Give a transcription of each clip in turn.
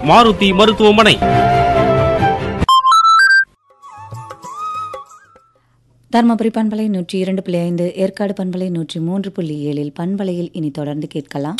மாருதி மருத்துவமனை தருமபுரி பண்பலை நூற்றி இரண்டு புள்ளி ஐந்து ஏற்காடு பண்பலை நூற்றி மூன்று புள்ளி ஏழில் பண்பலையில் இனி தொடர்ந்து கேட்கலாம்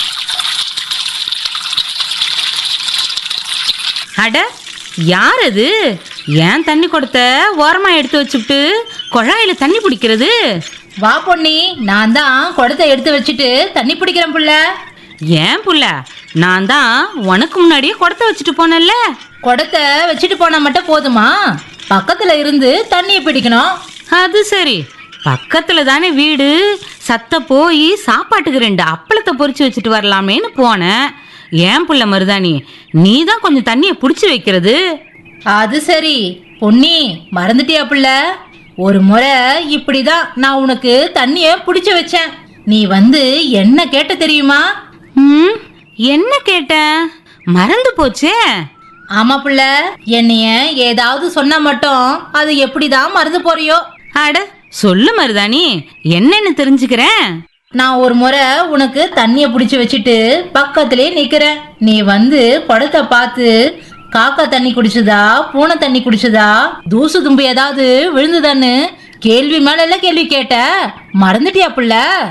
அட யார் அது ஏன் தண்ணி கொடுத்த ஓரமா எடுத்து வச்சுட்டு குழாயில தண்ணி பிடிக்கிறது வா பொன்னி நான் தான் குடத்தை எடுத்து வச்சுட்டு தண்ணி பிடிக்கிறேன் புள்ள ஏன் புள்ள நான் தான் உனக்கு முன்னாடியே குடத்தை வச்சுட்டு போனேன்ல குடத்தை வச்சுட்டு போனா மட்டும் போதுமா பக்கத்துல இருந்து தண்ணியை பிடிக்கணும் அது சரி பக்கத்துல தானே வீடு சத்த போய் சாப்பாட்டுக்கு ரெண்டு அப்பளத்தை பொரிச்சு வச்சுட்டு வரலாமேன்னு போனேன் ஏன் புள்ள மருதாணி நீ தான் கொஞ்சம் தண்ணியை பிடிச்சி வைக்கிறது அது சரி பொன்னி மறந்துட்டியா புள்ள ஒரு முறை இப்படிதான் நான் உனக்கு தண்ணிய பிடிச்சு வச்சேன் நீ வந்து என்ன கேட்ட தெரியுமா ம் என்ன கேட்டேன் மறந்து போச்சே ஆமா புள்ள என்னைய ஏதாவது சொன்னா மட்டும் அது எப்படிதான் மறந்து போறியோ அட சொல்லு மருதாணி என்னன்னு தெரிஞ்சுக்கிறேன் நான் ஒரு முறை உனக்கு தண்ணிய பிடிச்சு வச்சுட்டு பக்கத்திலே நிக்கிறேன் நீ வந்து குடத்தை பார்த்து காக்கா தண்ணி குடிச்சதா பூனை தண்ணி குடிச்சதா தூசு தும்பு ஏதாவது விழுந்துதான்னு கேள்வி மேல எல்லாம் கேள்வி கேட்ட மறந்துட்டியா புள்ள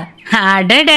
அடட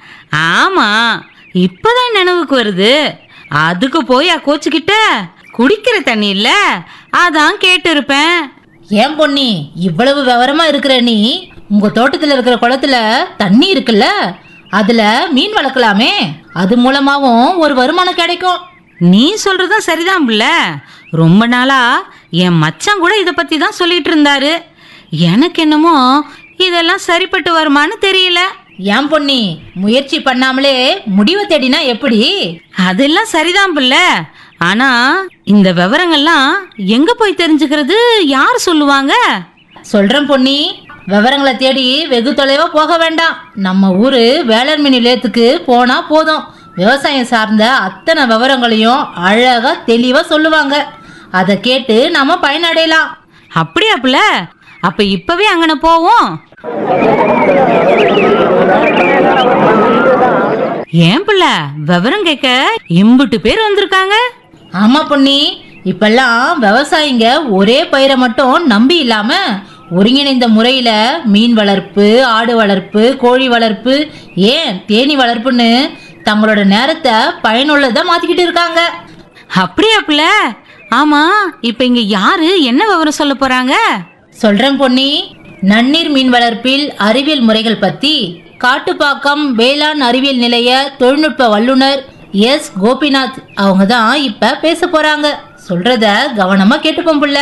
ஆமா இப்பதான் நினைவுக்கு வருது அதுக்கு போய் கோச்சுக்கிட்ட குடிக்கிற தண்ணி இல்ல அதான் கேட்டு இருப்பேன் ஏன் பொன்னி இவ்வளவு விவரமா இருக்கிற நீ உங்க தோட்டத்துல இருக்கிற குளத்துல தண்ணி இருக்குல்ல அதுல மீன் வளர்க்கலாமே அது மூலமாவும் ஒரு வருமானம் கிடைக்கும் நீ சொல்றதும் சரிதான் புள்ள ரொம்ப நாளா என் மச்சான் கூட இத பத்தி தான் சொல்லிட்டு இருந்தாரு எனக்கு என்னமோ இதெல்லாம் சரிப்பட்டு வருமான்னு தெரியல ஏன் பொன்னி முயற்சி பண்ணாமலே முடிவை தேடினா எப்படி அதெல்லாம் சரிதான் புள்ள ஆனா இந்த விவரங்கள்லாம் எங்க போய் தெரிஞ்சுக்கிறது யார் சொல்லுவாங்க சொல்றேன் பொன்னி விவரங்களை தேடி வெகு தொலைவா போக வேண்டாம் நம்ம ஊரு வேளாண்மை நிலையத்துக்கு போனா போதும் விவசாயம் சார்ந்த அத்தனை விவரங்களையும் அழகா தெளிவா சொல்லுவாங்க அதை கேட்டு நாம பயனடையலாம் அப்படியா புள்ள அப்ப இப்பவே அங்கன போவோம் ஏன் புள்ள விவரம் கேட்க இம்புட்டு பேர் வந்திருக்காங்க ஆமா பொன்னி இப்பெல்லாம் விவசாயிங்க ஒரே பயிரை மட்டும் நம்பி இல்லாம ஒருங்கிணைந்த முறையில மீன் வளர்ப்பு ஆடு வளர்ப்பு கோழி வளர்ப்பு ஏன் தேனி வளர்ப்புன்னு தங்களோட நேரத்தை பயனுள்ளதா மாத்திக்கிட்டு இருக்காங்க அப்படியா புள்ள ஆமா இப்ப இங்க யாரு என்ன விவரம் சொல்ல போறாங்க சொல்றேன் பொன்னி நன்னீர் மீன் வளர்ப்பில் அறிவியல் முறைகள் பத்தி காட்டுப்பாக்கம் வேளாண் அறிவியல் நிலைய தொழில்நுட்ப வல்லுனர் எஸ் கோபிநாத் அவங்க தான் இப்ப பேச போறாங்க சொல்றத கவனமா கேட்டுப்போம் புள்ள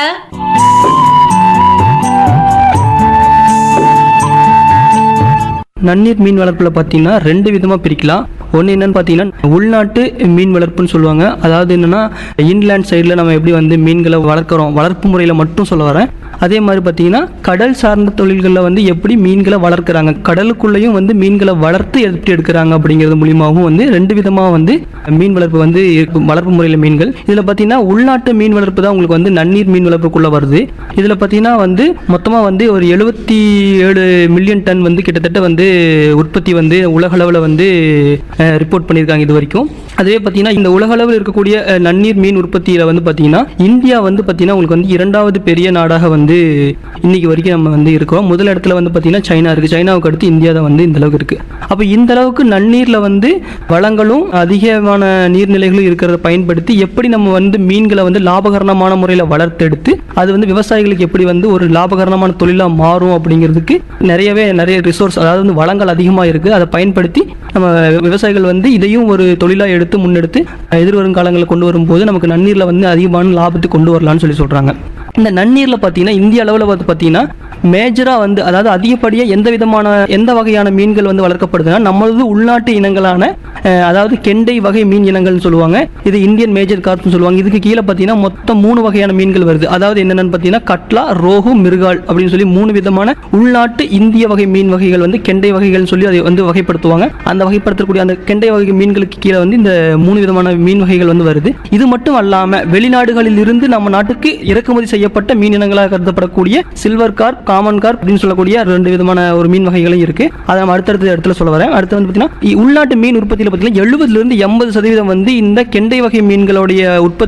நன்னீர் மீன் வளர்ப்பில் பார்த்தீங்கன்னா ரெண்டு விதமாக பிரிக்கலாம் ஒன்று என்னன்னு பார்த்தீங்கன்னா உள்நாட்டு மீன் வளர்ப்புன்னு சொல்லுவாங்க அதாவது என்னன்னா இன்லேண்ட் சைடில் நம்ம எப்படி வந்து மீன்களை வளர்க்குறோம் வளர்ப்பு முறையில் மட்டும் சொல்ல வரேன் அதே மாதிரி பார்த்தீங்கன்னா கடல் சார்ந்த தொழில்களில் வந்து எப்படி மீன்களை வளர்க்குறாங்க கடலுக்குள்ளேயும் வந்து மீன்களை வளர்த்து எப்படி எடுக்கிறாங்க அப்படிங்கிறது மூலியமாகவும் வந்து ரெண்டு விதமாக வந்து மீன் வளர்ப்பு வந்து இருக்கு. வளர்ப்பு முறையில் மீன்கள் இதில் பார்த்தீங்கன்னா உள்நாட்டு மீன் வளர்ப்பு தான் உங்களுக்கு வந்து நன்னீர் மீன் வளர்ப்புக்குள்ளே வருது இதில் பார்த்தீங்கன்னா வந்து மொத்தமாக வந்து ஒரு எழுபத்தி ஏழு மில்லியன் டன் வந்து கிட்டத்தட்ட வந்து உற்பத்தி வந்து உலக அளவில் வந்து ரிப்போர்ட் பண்ணியிருக்காங்க இது வரைக்கும் அதுவே பார்த்தீங்கன்னா இந்த உலக அளவில் இருக்கக்கூடிய அஹ், நன்னீர் மீன் உற்பத்தியில் வந்து பார்த்தீங்கன்னா இந்தியா வந்து பார்த்தீங்கன்னா உங்களுக்கு வந்து இரண்டாவது பெரிய நாடாக வந்து இன்னைக்கு வரைக்கும் நம்ம வந்து இருக்கோம் முதல் இடத்துல வந்து பார்த்தீங்கன்னா சைனா இருக்குது சைனாவுக்கு அடுத்து இந்தியா தான் வந்து இந்த அளவுக்கு இருக்குது அப்போ இந்த அளவுக்கு நன்னீரில் வந்து வளங்களும் அதிகமான நீர்நிலைகளும் இருக்கிறத பயன்படுத்தி எப்படி நம்ம வந்து மீன்களை வந்து லாபகரணமான முறையில் வளர்த்தெடுத்து அது வந்து விவசாயிகளுக்கு எப்படி வந்து ஒரு லாபகரணமான தொழிலாக மாறும் அப்படிங்கிறதுக்கு நிறையவே நிறைய ரிசோர்ஸ் அதாவது வந்து வளங்கள் அதிகமாக இருக்குது அதை பயன்படுத்தி நம்ம விவசாயிகள் வந்து இதையும் ஒரு தொழிலாக எடுத்து முன்னெடுத்து எதிர்வரும் காலங்களில் கொண்டு வரும்போது நமக்கு நன்னீரில் வந்து அதிகமான லாபத்தை கொண்டு வரலாம்னு சொல்லி சொல்கிறாங்க இந்த நன்னீரில் பார்த்தீங்கன்னா இந்திய அளவில் வந்து பார்த்தீங்கன்னா மேஜராக வந்து அதாவது அதிகப்படியாக எந்த விதமான எந்த வகையான மீன்கள் வந்து வளர்க்கப்படுதுன்னா நம்மளது உள்நாட்டு இனங்களான அஹ், அதாவது கெண்டை வகை மீன் இனங்கள்னு சொல்லுவாங்க இது இந்தியன் மேஜர் கார்ப்னு சொல்லுவாங்க இதுக்கு கீழே பார்த்தீங்கன்னா மொத்தம் மூணு வகையான மீன்கள் வருது அதாவது என்னென்னு பார்த்தீங்கன்னா கட்லா ரோகு மிருகால் அப்படின்னு சொல்லி மூணு விதமான உள்நாட்டு இந்திய வகை மீன் வகைகள் வந்து கெண்டை வகைகள்னு சொல்லி அதை வந்து வகைப்படுத்துவாங்க அந்த வகைப்படுத்தக்கூடிய அந்த கெண்டை வகை மீன்களுக்கு கீழே வந்து இந்த மூணு விதமான மீன் வகைகள் வந்து வருது இது மட்டும் அல்லாம வெளிநாடுகளில் இருந்து நம்ம நாட்டுக்கு இறக்குமதி செய்யப்பட்ட மீன் இனங்களாக கருதப்படக்கூடிய சில்வர் கார்ப் காமன் கார்ப் அப்படின்னு சொல்லக்கூடிய ரெண்டு விதமான ஒரு மீன் வகைகளும் இருக்கு அதை நம்ம அடுத்தடுத்த இடத்துல சொல்ல வரேன் அடுத்து வந்து பார்த்தீங்கன்னா இ- உள்நாட்டு மீன் உற்பத்தியில் பார்த்தீங்கன்னா எழுபதுல இருந்து எண்பது சதவீதம் வந்து இந்த கெண்டை வகை மீன்களுடைய உற்பத்தி